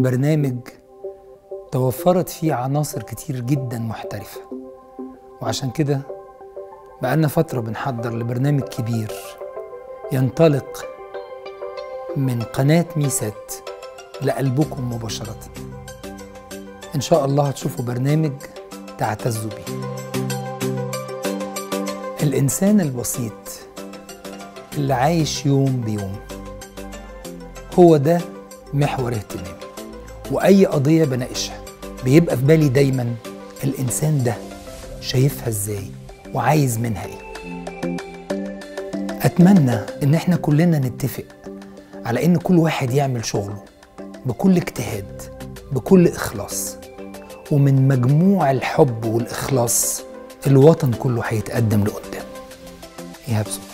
برنامج توفرت فيه عناصر كتير جدا محترفة وعشان كده بقالنا فترة بنحضر لبرنامج كبير ينطلق من قناة ميسات لقلبكم مباشرة إن شاء الله هتشوفوا برنامج تعتزوا بيه الإنسان البسيط اللي عايش يوم بيوم هو ده محور اهتمامي وأي قضية بناقشها بيبقى في بالي دايما الإنسان ده شايفها إزاي وعايز منها إيه أتمنى إن إحنا كلنا نتفق على إن كل واحد يعمل شغله بكل اجتهاد بكل إخلاص ومن مجموع الحب والإخلاص الوطن كله هيتقدم لقدام إيهاب سلطان